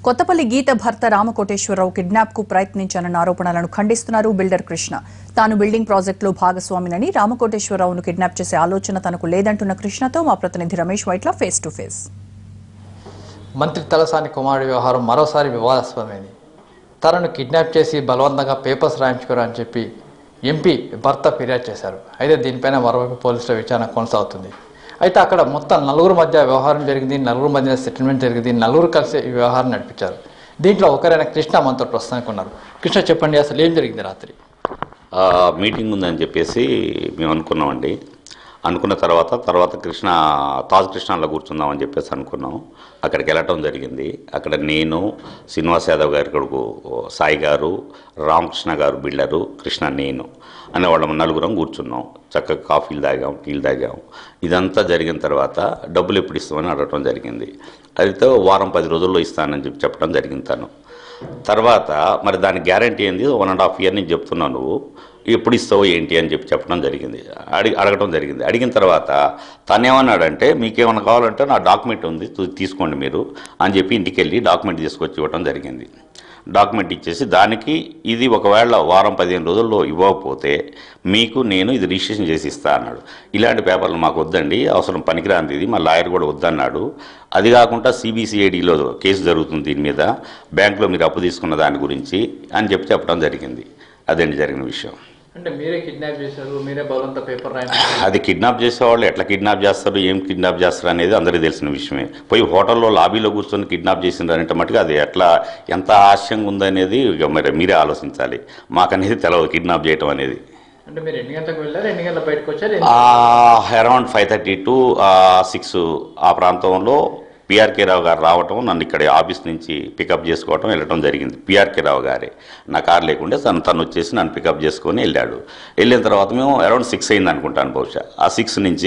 కొత్తపల్లి గీత భర్త రామకోటేశ్వరరావు కిడ్నాప్ కు ప్రయత్నించానన్న ఆరోపణలను ఖండిస్తున్నారు బిల్డర్ కృష్ణ తాను బిల్డింగ్ ప్రాజెక్టులో భాగస్వామినని రామకోటేశ్వరరావును కిడ్నాప్ చేసే ఆలోచన తనకు లేదంటున్న కృష్ణతో మా ప్రతినిధి Ramesh Vytla face to face మంత్రి తలసాని కుమారుడి వ్యవహారం మరోసారి వివాదాస్పదమైంది తనను కిడ్నాప్ చేసి బలవంతంగా పేపర్స్ రాయించుకోరా అని చెప్పి ఎంపీ భర్త ఫిర్యాదు చేశారు అయితే దీనిపైన మరోవైపు పోలీసుల విచారణ కొనసాగుతుంది అయితే అక్కడ మొత్తం నలుగురు మధ్య వ్యవహారం జరిగింది నలుగురు మధ్య సెటిల్మెంట్ జరిగింది నలుగురు కలిసి ఈ వ్యవహారం నడిపించారు దీంట్లో ఒకరైన కృష్ణ మనతో ప్రస్తుతానికి ఉన్నారు కృష్ణ చెప్పండి అసలు ఏం జరిగింది రాత్రి ఆ, మీటింగ్ ఉందని చెప్పేసి మేము అనుకున్నామండి అనుకున్న తర్వాత తర్వాత కృష్ణ తాజ్ కృష్ణలో కూర్చుందామని చెప్పేసి అనుకున్నాం అక్కడికి వెళ్ళటం జరిగింది అక్కడ నేను శ్రీనివాస్ యాదవ్ గారి కొడుకు సాయి గారు రామకృష్ణ గారు బిల్డరు కృష్ణ నేను అనే వాళ్ళం నలుగురం కూర్చున్నాం చక్కగా కాఫీలు తాగాం టీలు తాగాం ఇదంతా జరిగిన తర్వాత డబ్బులు ఎప్పుడు ఇస్తామని అడగటం జరిగింది అయితే వారం పది రోజుల్లో ఇస్తానని చెప్పి చెప్పడం జరిగింది తను తర్వాత మరి దాని గ్యారంటీ ఏంది వన్ అండ్ హాఫ్ ఇయర్ నుంచి చెప్తున్నావు నువ్వు ఎప్పుడు ఇస్తావు ఏంటి అని చెప్పి చెప్పడం జరిగింది అడిగి అడగడం జరిగింది అడిగిన తర్వాత తను ఏమన్నాడంటే మీకేమైనా కావాలంటే నా డాక్యుమెంట్ ఉంది తీ- తీసుకోండి మీరు అని చెప్పి ఇంటికి వెళ్ళి డాక్యుమెంట్ తీసుకొచ్చి ఇవ్వడం జరిగింది డాక్యుమెంట్ ఇచ్చేసి దానికి ఇది ఒకవేళ వారం పదిహేను రోజుల్లో ఇవ్వకపోతే మీకు నేను ఇది రిజిస్ట్రేషన్ చేసి ఇస్తా అన్నాడు ఇలాంటి పేపర్లు మాకు వద్దండి అవసరం పనికిరాంది ఇది మా లాయర్ కూడా వద్దన్నాడు అది కాకుండా సిబిసిఐడిలో కేసు జరుగుతుంది దీని మీద బ్యాంకులో మీరు అప్పు తీసుకున్న దాని గురించి అని చెప్పి చెప్పడం జరిగింది అదండి జరిగిన విషయం అంటే మీరే కిడ్నాప్ చేశారు మీరే బలవంత పేపర్ రాయించారు అది కిడ్నాప్ చేసేవాళ్ళు ఎట్లా కిడ్నాప్ చేస్తారు ఏం కిడ్నాప్ చేస్తారు అనేది అందరికీ తెలిసిన విషయమే పోయి హోటల్లో లాబీలో కూర్చొని కిడ్నాప్ చేసిండ్రు అంటే మటుకు అది ఎట్లా ఎంత ఆశయంగా ఉందనేది ఇక మరి మీరే ఆలోచించాలి మాకనేది తెలవదు కిడ్నాప్ చేయటం అనేది అంటే మీరు ఎన్ని గంటలకు వెళ్ళారు ఎన్ని గంటలకు బయటకు వచ్చారు around five thirty to six ఆ ప్రాంతంలో పిఆర్కే రావు గారు రావటం నన్ను ఇక్కడ ఆఫీస్ నుంచి పికప్ చేసుకోవటం వెళ్ళటం జరిగింది పిఆర్కే రావు గారే నా కార్ లేకుంటే తను తను వచ్చేసి నన్ను పికప్ చేసుకొని వెళ్ళాడు వెళ్ళిన తర్వాత మేము అరౌండ్ సిక్స్ అయింది అనుకుంటాను బహుశా ఆ సిక్స్ నుంచి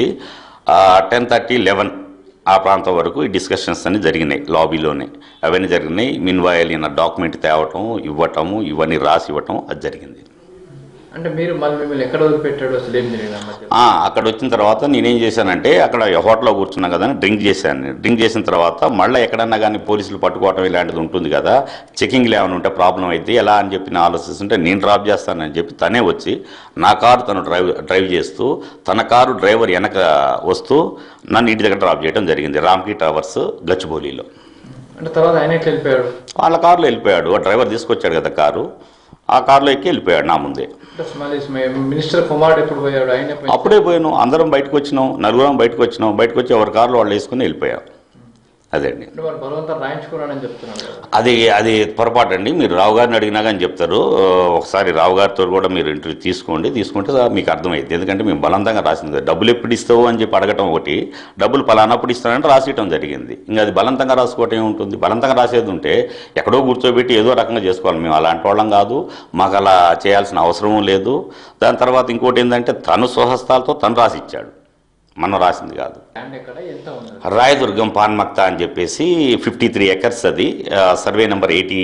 టెన్ థర్టీ లెవెన్ ఆ ప్రాంతం వరకు ఈ డిస్కషన్స్ అన్ని జరిగినాయి లాబీలోనే అవన్నీ జరిగినాయి మిన్వాయల్ ఈయన డాక్యుమెంట్ తేవటం ఇవ్వటము ఇవన్నీ రాసి ఇవ్వటం అది జరిగింది అంటే మీరు మళ్ళీ మిమ్మల్ని ఎక్కడ వదిలిపెట్టాడు అసలు ఏం జరిగింది ఆ మధ్య ఆ, అక్కడ వచ్చిన తర్వాత నేనేం చేశానంటే అక్కడ హోటల్లో కూర్చున్నా కదా అని డ్రింక్ చేశాను నేను. డ్రింక్ చేసిన తర్వాత మళ్ళీ ఎక్కడన్నా కానీ పోలీసులు పట్టుకోవటం ఇలాంటిది ఉంటుంది కదా చెకింగ్లు ఏమైనా ఉంటే ప్రాబ్లం అయితే ఎలా అని చెప్పి నేను ఆలోచిస్తుంటే నేను డ్రాప్ చేస్తానని చెప్పి తనే వచ్చి నా కారు తను డ్రైవ్ డ్రైవ్ చేస్తూ తన కారు డ్రైవర్ వెనక వస్తూ నన్ను ఇంటి దగ్గర డ్రాప్ చేయడం జరిగింది రామ్కి టవర్స్ గచ్చిబౌలిలో అంటే తర్వాత ఆయన ఎట్లా వెళ్ళిపోయాడు వాళ్ళ కారులో వెళ్ళిపోయాడు ఆ డ్రైవర్ తీసుకొచ్చాడు కదా కారు ఆ కారులో ఎక్కి వెళ్ళిపోయాడు నా ముందే అంటే మళ్ళీ మినిస్టర్ కుమారుడు ఎప్పుడు పోయాడు ఆయన ఎప్పుడు- అప్పుడే పోయాను అందరం బయటకు వచ్చినాం నలుగురం బయటకు వచ్చినాం బయటకు వచ్చి ఎవరి కార్లు వాళ్ళు వేసుకుని వెళ్ళిపోయాం అదండి అంటే వాళ్ళు బలవంతం రాయించుకున్నాడని చెప్తున్నాడు కదా అది అది పొరపాటు అండి మీరు రావు గారిని అడిగినా కానీ చెప్తారు ఆ, ఒకసారి రావు గారితో కూడా మీరు ఇంటర్వ్యూ తీసుకోండి తీసుకుంటే సా- మీకు అర్థమైంది ఎందుకంటే మేము బలవంతంగా రాసింది కదా. డబ్బులు ఎప్పుడు ఇస్తావు అని చెప్పి అడగటం ఒకటి డబ్బులు పలానప్పుడు ఇస్తానంటే రాసియటం జరిగింది ఇంకా అది బలవంతంగా రాసుకోవటం ఏముంటుంది బలవంతంగా రాసేది ఉంటే ఎక్కడో కూర్చోబెట్టి ఏదో రకంగా చేసుకోవాలి మేము అలాంటి వాళ్ళం కాదు మాకు అలా చేయాల్సిన అవసరం లేదు దాని తర్వాత ఇంకోటి ఏంటంటే తను స్వహస్తాలతో తను రాసిచ్చాడు మనం రాసింది కాదు ల్యాండ్ ఎక్కడ ఎంత ఉంది రాయదుర్గం పాన్మక్త అని చెప్పేసి ఫిఫ్టీ త్రీ ఎకర్స్ అది ఆ, survey number eighty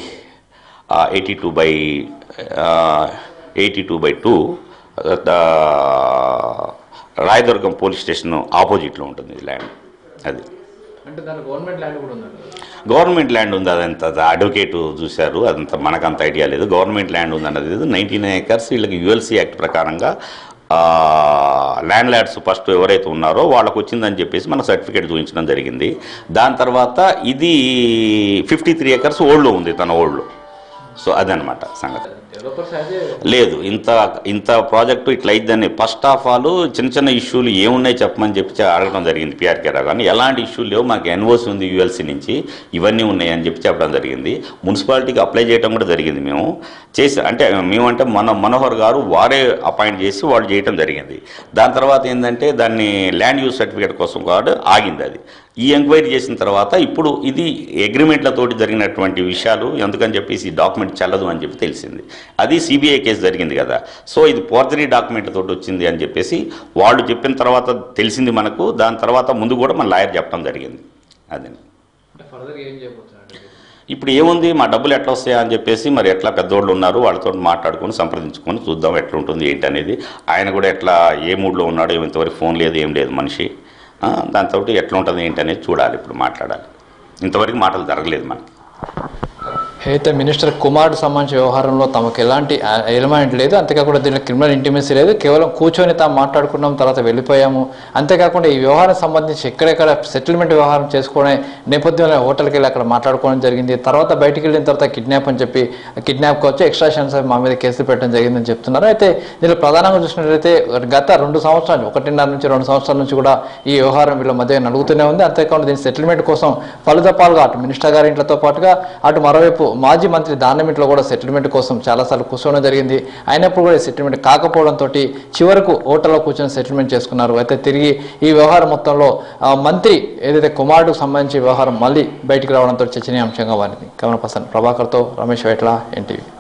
eighty two by eighty two by two Rayadurgam police station ఆపోజిట్లో ఉంటుంది ఈ ల్యాండ్ అది అంటే దాని గవర్నమెంట్ ల్యాండ్ కూడా ఉందండి గవర్నమెంట్ ల్యాండ్ ఉంది అదంతా అడ్వకేట్ చూశారు అదంతా మనకు అంత ఐడియా లేదు గవర్నమెంట్ ల్యాండ్ ఉంది అన్నది నైంటీ నైన్ ఎకర్స్ వీళ్ళకి యుఎల్సీ యాక్ట్ ప్రకారంగా ల్యాండ్ ల్యాడ్స్ ఫస్ట్ ఎవరైతే ఉన్నారో వాళ్ళకు వచ్చిందని చెప్పేసి మన సర్టిఫికేట్ చూపించడం జరిగింది దాని తర్వాత ఇది ఫిఫ్టీ త్రీ ఎకర్స్ ఓల్డ్లో ఉంది తన ఓల్డ్లో సో అదనమాట సంగతి డెవలపర్స్ అయితే లేదు ఇంత ఇంత ప్రాజెక్టు ఇట్లా అయిద్దని ఫస్ట్ ఆఫ్ ఆల్ చిన్న చిన్న ఇష్యూలు ఏమున్నాయి చెప్పమని చెప్పి చె- అడగడం జరిగింది పిఆర్కే రావు కానీ ఎలాంటి ఇష్యూలు లేవు మాకు ఎన్ఓసి ఉంది యూఎల్సీ నుంచి ఇవన్నీ ఉన్నాయి అని చెప్పి చెప్పడం జరిగింది మున్సిపాలిటీకి అప్లై చేయడం కూడా జరిగింది మేము చేసి అంటే మేమంటే మన మనోహర్ గారు వారే అపాయింట్ చేసి వాళ్ళు చేయడం జరిగింది దాని తర్వాత ఏంటంటే దాన్ని ల్యాండ్ యూజ్ సర్టిఫికేట్ కోసం కూడా ఆగింది అది ఈ ఎంక్వైరీ చేసిన తర్వాత ఇప్పుడు ఇది అగ్రిమెంట్లతోటి జరిగినటువంటి విషయాలు ఎందుకని చెప్పేసి ఈ డాక్యుమెంట్ చెల్లదు అని చెప్పి తెలిసింది అది సిబిఐ కేసు జరిగింది కదా సో ఇది పోర్జరీ డాక్యుమెంట్ తోటి వచ్చింది అని చెప్పేసి వాళ్ళు చెప్పిన తర్వాత తెలిసింది మనకు దాని తర్వాత ముందు కూడా మన లాయర్ చెప్పడం జరిగింది అదండి అంటే ఫర్దర్ ఏం చేయబోతున్నాడు ఇప్పుడు ఏముంది మా డబ్బులు ఎట్లా వస్తాయా అని చెప్పేసి మరి ఎట్లా పెద్దోళ్ళు ఉన్నారు వాళ్ళతో మాట్లాడుకొని సంప్రదించుకొని చూద్దాం ఎట్లా ఉంటుంది ఏంటి అనేది ఆయన కూడా ఎట్లా ఏ మూడ్లో ఉన్నాడో ఇంతవరకు ఫోన్ లేదు ఏం లేదు మనిషి ఆ, దాంతో ఎట్లా ఉంటుంది ఏంటి అనేది చూడాలి ఇప్పుడు మాట్లాడాలి ఇంతవరకు మాటలు జరగలేదు మనకి అయితే మినిస్టర్ కుమార్కు సంబంధించిన వ్యవహారంలో తమకు ఎలాంటి ఎలిమెంట్ లేదు అంతేకాకుండా దీనిలో క్రిమినల్ ఇంటిమసీ లేదు కేవలం కూర్చొని తాము మాట్లాడుకున్నాం తర్వాత వెళ్ళిపోయాము అంతేకాకుండా ఈ వ్యవహారం సంబంధించి ఎక్కడెక్కడ సెటిల్మెంట్ వ్యవహారం చేసుకునే నేపథ్యంలో హోటల్కి వెళ్ళి అక్కడ మాట్లాడుకోవడం జరిగింది తర్వాత బయటికి వెళ్ళిన తర్వాత కిడ్నాప్ అని చెప్పి కిడ్నాప్ వచ్చి ఎక్స్ట్రాషన్స్ మా మీద కేసు పెట్టడం జరిగిందని చెప్తున్నారు అయితే దీనిలో ప్రధానంగా చూసినట్లయితే గత రెండు సంవత్సరాలు ఒకటిన్నర నుంచి రెండు సంవత్సరాల నుంచి కూడా ఈ వ్యవహారం వీళ్ళ మధ్య నలుగుతూనే ఉంది అంతేకాకుండా దీని సెటిల్మెంట్ కోసం పలుదపాలుగా అటు మినిస్టర్ గారి ఇంట్లతో పాటుగా అటు మరోవైపు మాజీ మంత్రి దానం ఇంట్లో కూడా సెటిల్మెంట్ కోసం చాలాసార్లు కూర్చోవడం జరిగింది అయినప్పుడు కూడా సెటిల్మెంట్ కాకపోవడంతో చివరకు హోటల్లో కూర్చొని సెటిల్మెంట్ చేసుకున్నారు అయితే తిరిగి ఈ వ్యవహారం మొత్తంలో ఆ, మంత్రి ఏదైతే కుమారుడుకు సంబంధించి వ్యవహారం మళ్ళీ బయటికి రావడంతో చర్చనీయాంశంగా మారింది కమల పసన్ ప్రభాకర్తో రమేష్ వేట్ల ఎన్టీవీ